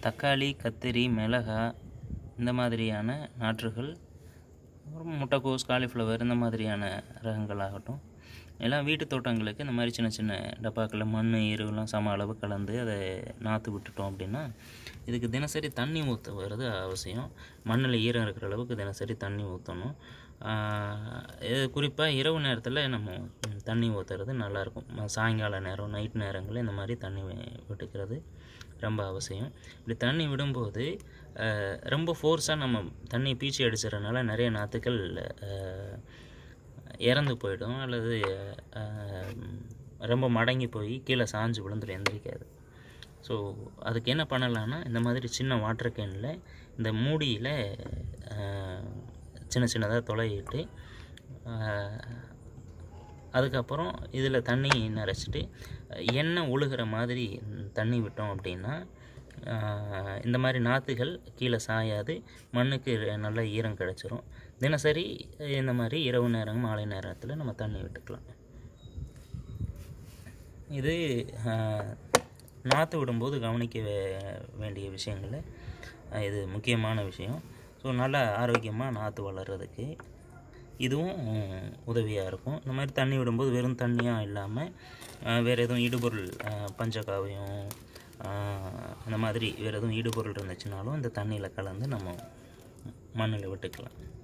தக்காளி கத்திரி மிளகாய் இந்த மாதிரியான நாற்றுகள் அப்புறம் முட்டைக்கோஸ் காலிஃப்ளவர் இந்த மாதிரியான ரகங்களாகட்டும் எல்லாம் வீட்டு தோட்டங்களுக்கு இந்த மாதிரி சின்ன சின்ன டப்பாக்களில் மண் எருவெல்லாம் சம அளவு கலந்து அதை நாற்று விட்டுட்டோம் அப்படின்னா இதுக்கு தினசரி தண்ணி ஊற்றுறது அவசியம் மண்ணில் ஈரம் இருக்கிற அளவுக்கு தினசரி தண்ணி ஊற்றணும் இது குறிப்பாக இரவு நேரத்தில் நம்ம ம், தண்ணி ஊற்றுறது நல்லாயிருக்கும் சாயங்கால நேரம் நைட் நேரங்களில் இந்த மாதிரி தண்ணி வி- விட்டுக்கிறது ரொம்ப அவசியம் இப்படி தண்ணி விடும்போது அஹ், ரொம்ப ஃபோர்ஸாக நம்ம தண்ணி பீச்சி அடிச்சிடறனால நிறைய நாற்றுக்கள் அஹ், இறந்து போயிடும் அல்லது அஹ், ரொம்ப மடங்கி போய் கீழே சாஞ்சு விழுந்துடும் எந்திரிக்காது ஸோ அதுக்கு என்ன பண்ணலான்னா இந்த மாதிரி சின்ன வாட்டர் கேனில் இந்த மூடியில் சின்ன சின்னதாக துளையிட்டு அஹ், அதுக்கப்புறம் இதில் தண்ணி நிறச்சிட்டு எண்ணெய் ஒழுகிற மாதிரி தண்ணி விட்டோம் அப்படின்னா ஆஹ், இந்த மாதிரி நாற்றுகள் கீழே சாயாது மண்ணுக்கு நல்ல ஈரம் கிடச்சிரும் தினசரி இந்த மாதிரி இரவு நேரம் மாலை நேரத்தில் நம்ம தண்ணி விட்டுக்கலாம் இது ஆஹ், நாற்று விடும்போது கவனிக்க வே- வேண்டிய விஷயங்கள் இது முக்கியமான விஷயம் ஸோ நல்ல ஆரோக்கியமாக நாற்று வளர்கிறதுக்கு இதுவும் உதவியாக இருக்கும் இந்த மாதிரி தண்ணி விடும்போது வெறும் தண்ணியாக இல்லாமல் வேறு எதுவும் இடுபொருள் ஆஹ், பஞ்சகாவியம் ஆஹ், இந்த மாதிரி வேறு எதுவும் இடுபொருள் இருந்துச்சுனாலும் இந்த தண்ணியில் கலந்து நம்ம மண்ணில் விட்டுக்கலாம்